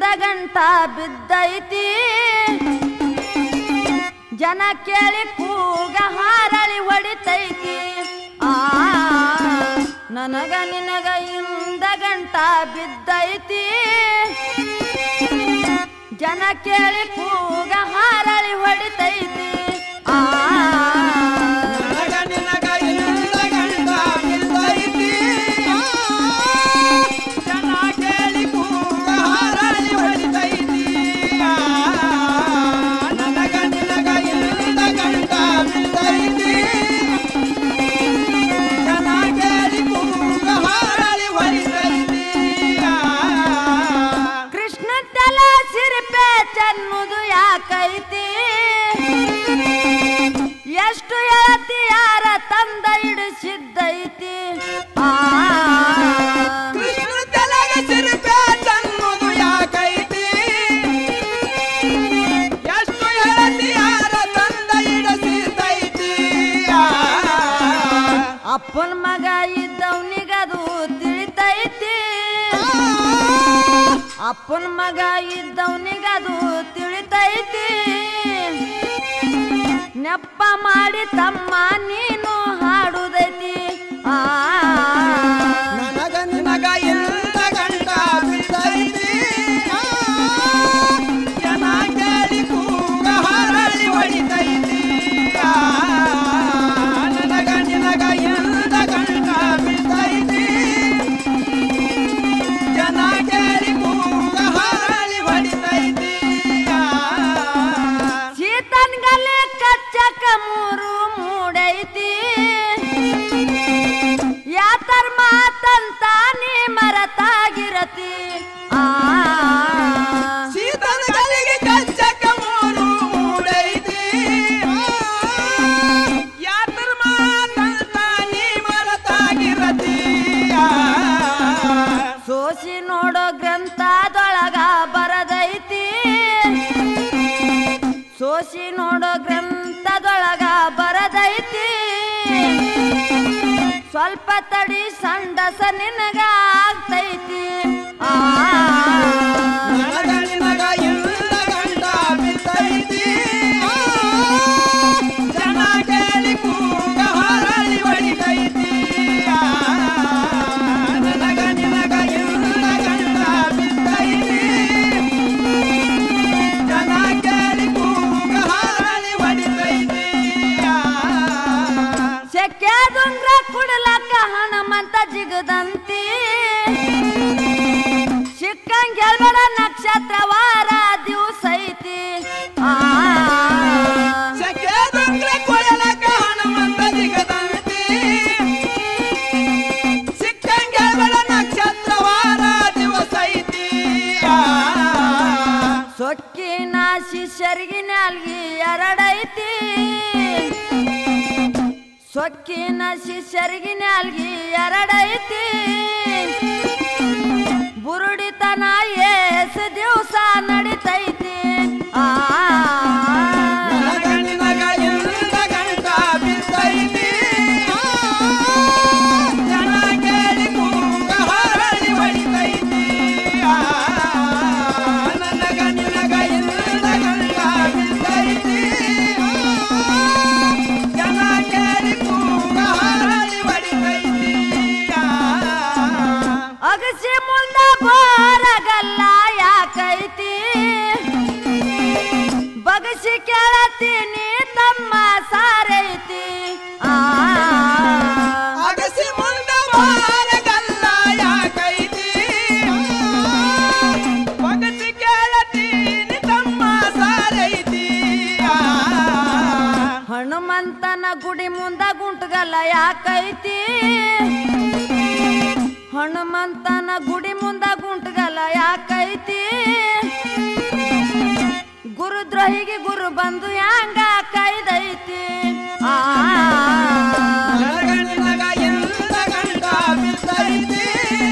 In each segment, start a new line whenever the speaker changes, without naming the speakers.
ಇಂದ ಗಂಟ ಬಿದ್ದೈತಿ ಜನ ಕೇಳಿ ಕೂಗ ಹಾರಳಿ ಹೊಡಿತೈತಿ ಆ ನನಗ ನಿನಗ ಇಂದ ಗಂಟ ಬಿದ್ದೈತಿ ಜನ ಕೇಳಿ ಕೂಗ ಹಾರಳಿ ಹೊಡಿತೈತಿ ಆ
ನನಗ ನಿನಗ ಇಂದ ಗಂಟ ಬಿದ್ದೈತಿ. ಜನ ಕೇಳಿ ಕೂಗ ಹಾರಳಿ ಹೊಡಿತೈತಿ. ನನಗ ನಿನಗ ಇಂದ ಗಂಟ ಬಿದ್ದೈತಿ. ಜನ ಕೇಳಿ ಕೂಗ ಹಾರಳಿ ಹೊಡಿತೈತಿ.
ಕೃಷ್ಣ ತಲ ಸಿರಿಪೆ ಚನ್ನುದು ಯಾಕೈತಿ ಎಷ್ಟು ಹೇಳ್ತಿ ಯಾರ ತಂದ ಇಡಿಸಿದ್ದೈತಿ ಆ
ಕೃಷ್ಣ ತಲೆಗ ಸಿರಿಪೆ ತನ್ನುದು ಯಾಕೈತಿ ಎಷ್ಟು ಹೇಳತಿ ಯಾರ ತಂದ ಇಡಸಿದ್ದೈತಿ
ಅಪ್ಪನ ಮಗ ಇದ್ದವನಿಗದು ತಿಳಿತೈತಿ ಅಪ್ಪನ ಮಗ ಇದ್ದವನಿಗದು ತಿಳಿತೈತಿ ನೆಪ್ಪ ಮಾಡಿ ತಮ್ಮ ನೀನು ಹಾಡುದೈತಿ ಆ
ನನಗ ನಿನಗ ಎಂದ ಗಂಟ ಬಿದ್ದೈತಿ ಜನ ಕೇಳಿ ಕೂಗ ಹರಳಿ ಹೊಡಿತೈತಿ ನನಗ ನಿನಗ ಎಂದ ಗಂಟ ಬಿದ್ದೈತಿ ಜನ ಕೇಳಿ ಕೂಗ ಹರಳಿ ಹೊಡಿತೈತಿ
ಸೀತನ್ಗಲೆ ಕಚ್ಚಕ ಮೂರು ಮೂಡೈತಿ ಯಾತರ್ ಮಾತಂತ ನೀ ಮರತಾಗಿರತಿ ಆ
ಸೀತನ ಗಲಿಗೆ ಕಚ್ಚಕ ಮೂರು ಮೂಡೈತಿ ಯಾತರ ಮಾತಂತ ನೀ ಮರತಾಗಿರತಿ
ಸೋಸಿ ನೋಡೋ ಗ್ರಂಥದೊಳಗ ಬರದೈತಿ ಸೋಸಿ ನೋಡೋ ಗ್ರಂಥದೊಳಗ ಬರದೈತಿ ಸ್ವಲ್ಪ ತಡಿ ಸಂಡಸ ನಿನಗ ಆಗ್ತೈತಿ ಆ
ನನಗ ನಿನಗ ಎಲ್ಲ ಗಂಡ ಬಿದ್ದೈತಿ ಜನ ಕೇಳಿ ಕೂಗ ಹರಳಿ ಹೊಡಿತೈತಿ ನನಗ ನಿನಗ ಎಲ್ಲ ಗಂಡ ಬಿದ್ದೈತಿ ಜನ ಕೇಳಿ ಕೂಗ ಹರಳಿ ಹೊಡಿತೈತಿ
ಸೆಕ್ಯಾದುಂಗ್ರ ಕುಡಲಕ್ಕ ಹಣಮಂತ ಜಿಗದಂತಿ ಸಿಕ್ಕಂಗ್ ಗೆಲ್ಬೇಡ ನಕ್ಷತ್ರ ವಾರ ದಿವಸ ಐತಿ ಆ
ಸಖೇದಂಗ್ರ ಕೊಳಲಕ ಹನುಮಂತ ಜಿಗದಂತಿ ಸಿಕ್ಕಂಗೆಲ್ಬಡ ನಕ್ಷತ್ರವಾರ ದಿವಸ ಐತಿ
ಸೊಕ್ಕಿನ ಶಿಷ್ಯರಿಗೆ ನಾಲ್ಗಿ ಎರಡೈತಿ ಸೊಕ್ಕಿನ ಶಿಷ್ಯರಿಗೆ ನಾಲ್ಗಿ ಎರಡೈತಿ ಬುರುಡಿತನ ಏಸ ದಿವಸ ನಡಿತೈತಿ ಆ
ನನಗ ನಿನಗ ಎಲ್ಲ ಗಂಟ ಬಿದ್ದೈತಿ ಜನ ಕೇಳಿ ಕೂಗ ಹರಳಿ ಹೊಡಿತೈತಿ ನನಗ ನಿನಗ ಎಲ್ಲ ಗಂಟ ಬಿದ್ದೈತಿ ಜನ ಕೇಳಿ ಕೂಗ ಹರಳಿ ಹೊಡಿತೈತಿ
ಅಗಸಿ ಮುಂದ ಬೋರಗಲ್ಲ ಯಾಕೈತಿ ಬಗಸಿ ಕೇಳತೀನಿ ತಮ್ಮ ಸಾರೈತಿ ಆ
ಅಗಸಿ ಮುಂದ ಬಾರಗಲ್ಲ ಯಾಕೈತಿ ಪಗಸಿ ಕೇಳತೀನಿ ತಮ್ಮ ಸಾರೈತಿ
ಹನುಮಂತನ ಗುಡಿ ಮುಂದ ಗುಂಟಗಲ್ಲ ಯಾಕೈತಿ ಹನುಮಂತನ ಗುಡಿ ಮುಂದ ಗುಂಟಗಲ್ಲ ಯಾಕೈತಿ ಗುರುದ್ರೋಹಿಗೆ ಗುರು ಬಂದು ಯಾಂಗ ಕೈದೈತಿ ಆ
ನನಗ ನಿನಗ ಎಲ್ಲ ಗಂಟ ಬಿದ್ದೈತಿ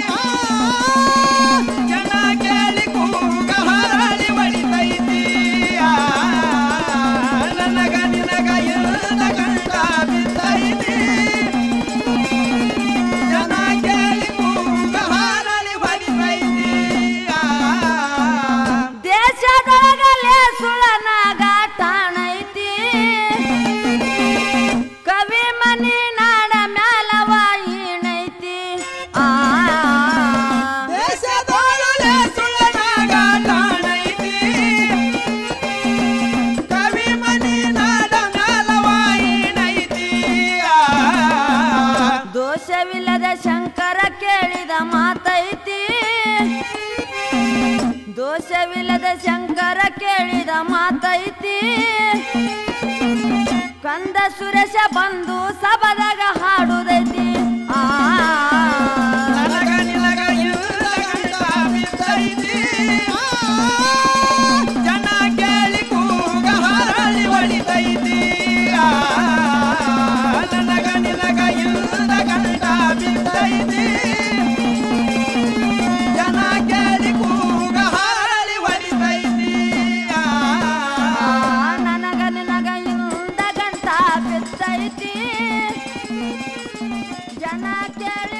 ಜನ ಕೇಳಿ ಕೂಗ ಹರಳಿ ಹೊಡಿತೈತಿ ನನಗ ನಿನಗ ಎಲ್ಲ ಗಂಟ ಬಿದ್ದೈತಿ ಜನ ಕೇಳಿ ಕೂಗ ಹರಳಿ ಹೊಡಿತೈತಿ
ದೋಷವಿಲ್ಲದ ಶಂಕರ ಕೇಳಿದ ಮಾತೈತಿ ಕಂದ ಸುರೇಶ ಬಂದು ಸಬದಾಗ ಹಾಡುದೈತಿ ಆ
ನನಗ ನಿನಗ ಇಲ್ಲ ಗಂಟ ಬಿದ್ದೈತಿ ಜನ ಕೇಳಿ ಕೂಗ ಹರಳಿ ಹೊಳಿತೈತಿ ಆ, ನನಗ ನಿನಗ ಇಲ್ಲ ಗಂಟ ಬಿದ್ದೈತಿ ಜನ ಕೇಳಿ ಕೂಗ ಹರಳಿ ಹೊಳಿತೈತಿ ಆ,
ಆ, ನನಗ ನಿನಗ ಇಂದ ಗಂಟ ಬಿದ್ದೈತಿ ಜನ ಕೇಳಿ